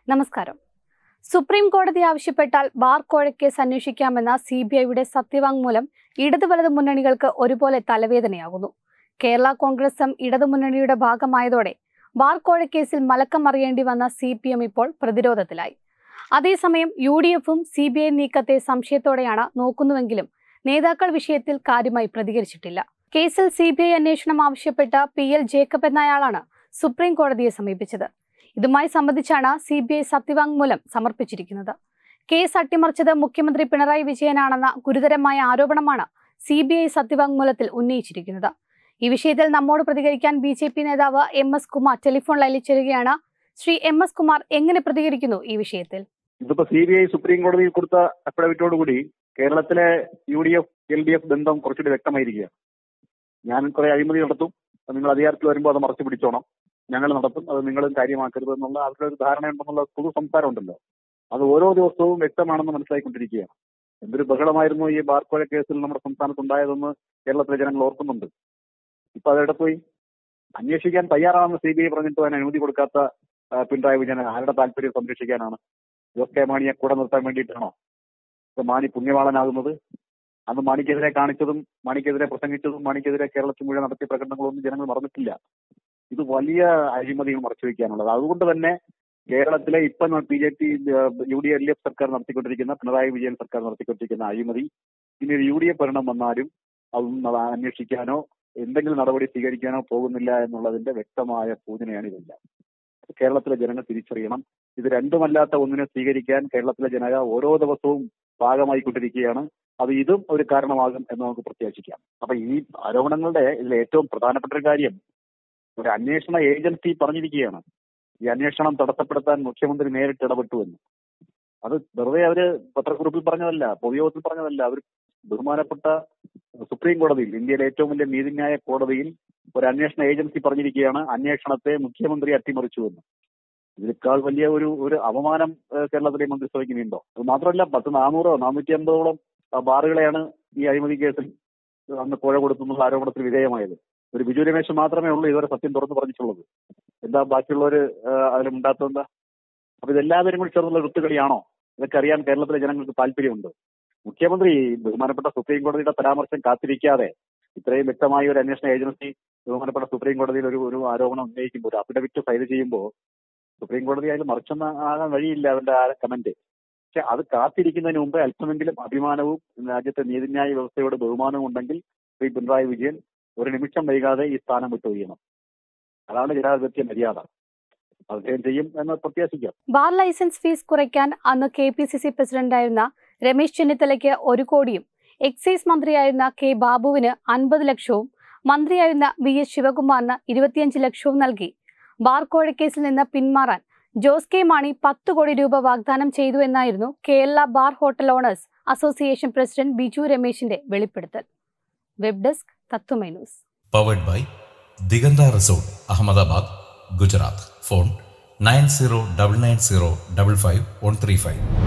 നമസ്കാരം സുപ്രീം കോടതി ആവശ്യപ്പെട്ടാൽ ബാർ കോഴക്കേസ് അന്വേഷിക്കാമെന്ന സി ബി ഐയുടെ സത്യവാങ്മൂലം ഇടതു വലതു മുന്നണികൾക്ക് ഒരുപോലെ തലവേദനയാകുന്നു കേരള കോൺഗ്രസും ഇടതുമുന്നണിയുടെ ഭാഗമായതോടെ ബാർ കോഴക്കേസിൽ മലക്കം അറിയേണ്ടി വന്ന സി പി എം ഇപ്പോൾ പ്രതിരോധത്തിലായി അതേസമയം യു ഡി എഫും സി ബി ഐ നീക്കത്തെ സംശയത്തോടെയാണ് നോക്കുന്നുവെങ്കിലും നേതാക്കൾ വിഷയത്തിൽ കാര്യമായി പ്രതികരിച്ചിട്ടില്ല കേസിൽ സി ബി ഐ അന്വേഷണം ആവശ്യപ്പെട്ട പി എൽ ജേക്കബ് എന്നയാളാണ് സുപ്രീം കോടതിയെ സമീപിച്ചത് ഇതുമായി സംബന്ധിച്ചാണ് സി ബി ഐ സത്യവാങ്മൂലം സമർപ്പിച്ചിരിക്കുന്നത് കേസ് അട്ടിമറിച്ചത് മുഖ്യമന്ത്രി പിണറായി വിജയനാണെന്ന ഗുരുതരമായ ആരോപണമാണ് സി ബി ഐ സത്യവാങ്മൂലത്തിൽ ഉന്നയിച്ചിരിക്കുന്നത് ഈ വിഷയത്തിൽ നമ്മോട് പ്രതികരിക്കാൻ ബി ജെ പി നേതാവ് എം എസ് കുമാർ ടെലിഫോൺ ലൈനിൽ ചേരുകയാണ് ശ്രീ എം എസ് കുമാർ എങ്ങനെ പ്രതികരിക്കുന്നു ഈ വിഷയത്തിൽ ഇതിപ്പോ സി ബി ഐ സുപ്രീം കോടതിയിൽ കൊടുത്ത അഫിഡവിറ്റോടുകൂടി കേരളത്തിലെ U D F L D F ബന്ധം കുറച്ചുകൂടി വ്യക്തമായിരിക്കുക ഞാൻ കുറെ അഴിമതി നടത്തും അത് നിങ്ങൾ അധികാരത്തിൽ വരുമ്പോൾ അത് മറച്ചു പിടിച്ചോണം ഞങ്ങൾ നടത്തും അത് നിങ്ങളും കാര്യമാക്കരുത് എന്നുള്ള അവരുടെ ഒരു ധാരണയുണ്ടെന്നുള്ള പൊതു സംസാരം ഉണ്ടല്ലോ അത് ഓരോ ദിവസവും വ്യക്തമാണെന്ന് മനസ്സിലായിക്കൊണ്ടിരിക്കുകയാണ് എന്തൊരു ബഹളമായിരുന്നു ഈ ബാർക്കോഴ കേസിൽ നമ്മുടെ സംസ്ഥാനത്ത് ഉണ്ടായതെന്ന് കേരളത്തിലെ ജനങ്ങൾ ഓർക്കുന്നുണ്ട് ഇപ്പൊ അതെവിടെ പോയി അന്വേഷിക്കാൻ തയ്യാറാണെന്ന് സി ബി ഐ പറഞ്ഞിട്ട് അതിന് അനുമതി കൊടുക്കാത്ത ആ, പിണറായി വിജയൻ ആരുടെ താല്പര്യം സംരക്ഷിക്കാനാണ് ജോസ് കെ മാണിയെ കൂടെ നിർത്താൻ വേണ്ടിയിട്ടാണോ ഇപ്പൊ മാണി പുണ്യവാളനാകുന്നത് അന്ന് മാണിക്കെതിരെ കാണിച്ചതും മാണിക്കെതിരെ പ്രസംഗിച്ചതും മാണിക്കെതിരെ കേരളത്തിൽ മുഴുവൻ നടത്തിയ പ്രകടനങ്ങളൊന്നും ജനങ്ങൾ മറന്നിട്ടില്ല ഇത് വലിയ അഴിമതികൾ മറച്ചു വയ്ക്കാനുള്ളത് അതുകൊണ്ട് തന്നെ കേരളത്തിലെ ഇപ്പം B J P U D L F സർക്കാർ നടത്തിക്കൊണ്ടിരിക്കുന്ന പിണറായി വിജയൻ സർക്കാർ നടത്തിക്കൊണ്ടിരിക്കുന്ന അഴിമതി ഇനി ഒരു യു ഡി എഫ് ഭരണം വന്നാലും അതൊന്നും അത് അന്വേഷിക്കാനോ എന്തെങ്കിലും നടപടി സ്വീകരിക്കാനോ പോകുന്നില്ല എന്നുള്ളതിന്റെ വ്യക്തമായ സൂചനയാണ് ഇതെല്ലാം കേരളത്തിലെ ജനങ്ങൾ തിരിച്ചറിയണം ഇത് രണ്ടുമല്ലാത്ത ഒന്നിനെ സ്വീകരിക്കാൻ കേരളത്തിലെ ജനത ഓരോ ദിവസവും ഭാഗമായിക്കൊണ്ടിരിക്കുകയാണ് അത് ഇതും ഒരു കാരണമാകും എന്ന് നമുക്ക് പ്രത്യാശിക്കാം അപ്പൊ ഈ ആരോപണങ്ങളുടെ ഇതിൽ ഏറ്റവും പ്രധാനപ്പെട്ട ഒരു കാര്യം ഒരു അന്വേഷണ ഏജൻസി പറഞ്ഞിരിക്കുകയാണ് ഈ അന്വേഷണം തടസ്സപ്പെടുത്താൻ മുഖ്യമന്ത്രി നേരിട്ട് ഇടപെട്ടു എന്ന് അത് വെറുതെ അവര് പത്രക്കുറിപ്പിൽ പറഞ്ഞതല്ല പൊതുയോഗത്തിൽ പറഞ്ഞതല്ല അവർ ബഹുമാനപ്പെട്ട സുപ്രീം കോടതിയിൽ ഇന്ത്യയിലെ ഏറ്റവും വലിയ നീതിന്യായ കോടതിയിൽ ഒരു അന്വേഷണ ഏജൻസി പറഞ്ഞിരിക്കുകയാണ് അന്വേഷണത്തെ മുഖ്യമന്ത്രി അട്ടിമറിച്ചു എന്ന് ഇതിനേക്കാൾ വലിയ ഒരു ഒരു അപമാനം ഏഹ്, കേരളത്തിലെ മന്ത്രിസഭയ്ക്ക് നീണ്ടോ അത് മാത്രമല്ല പത്ത് നാനൂറോ നാനൂറ്റി അമ്പതോളം ആ, ബാറുകളെയാണ് ഈ അഴിമതി കേസിൽ അന്ന് കോഴ കൊടുത്തുന്നുള്ള ആരോപണത്തിൽ വിധേയമായത് ഒരു ബിജു രമേശ് മാത്രമേ ഉള്ളൂ ഇതുവരെ സത്യം തുറന്നു പറഞ്ഞിട്ടുള്ളത് എന്താ ബാക്കിയുള്ളവർ അതിലുണ്ടാത്തതെന്താ അപ്പൊ ഇതെല്ലാവരും കൂടി ചേർന്നുള്ള വിത്തുകളിയാണോ ഇതൊക്കെ അറിയാൻ കേരളത്തിലെ ജനങ്ങൾക്ക് താല്പര്യമുണ്ട് മുഖ്യമന്ത്രി ബഹുമാനപ്പെട്ട സുപ്രീം കോടതിയുടെ പരാമർശം കാത്തിരിക്കാതെ ഇത്രയും വ്യക്തമായ ഒരു അന്വേഷണ ഏജൻസി ബഹുമാനപ്പെട്ട സുപ്രീം കോടതിയിൽ ഒരു ഒരു ആരോപണം ഉന്നയിക്കുമ്പോൾ ഒരു അഫിഡവിറ്റ് ഫയൽ ചെയ്യുമ്പോൾ സുപ്രീം കോടതി അതിൽ മറിച്ചൊന്നും ആകാൻ വഴിയില്ല അവന്റെ ആ കമന്റ് പക്ഷെ അത് കാത്തിരിക്കുന്നതിന് മുമ്പ് അല്പമെങ്കിലും അഭിമാനവും രാജ്യത്തെ നീതിന്യായ വ്യവസ്ഥയോട് ബഹുമാനവും ഉണ്ടെങ്കിൽ ശ്രീ പിണറായി വിജയൻ ഒരു നിമിഷം വൈകാതെ ഈ സ്ഥാനം വിട്ടു ചെയ്യണം അതാണ് ജനാധിപത്യ മര്യാദ അത് അദ്ദേഹം ചെയ്യും എന്ന് പ്രത്യാശിക്കാം ബാർ ലൈസൻസ് ഫീസ് കുറയ്ക്കാൻ അന്ന് കെ പി സി സി പ്രസിഡന്റായിരുന്ന രമേശ് ചെന്നിത്തലയ്ക്ക് ഒരു കോടിയും എക്സൈസ് മന്ത്രിയായിരുന്ന കെ ബാബുവിന് അൻപത് ലക്ഷവും മന്ത്രിയായിരുന്ന വി എസ് ശിവകുമാറിന് ഇരുപത്തിയഞ്ച് ലക്ഷവും നൽകി ബാർ കോഴക്കേസിൽ നിന്ന് പിന്മാറാൻ ജോസ് കെ മാണി പത്ത് കോടി രൂപ വാഗ്ദാനം ചെയ്തു എന്നായിരുന്നു Kerala bar hotel owners association president Biju രമേശിന്റെ വെളിപ്പെടുത്തൽ web desk Tatwamayi news powered by Digantha resort Ahmedabad Gujarat phone nine zero double nine zero double five one three five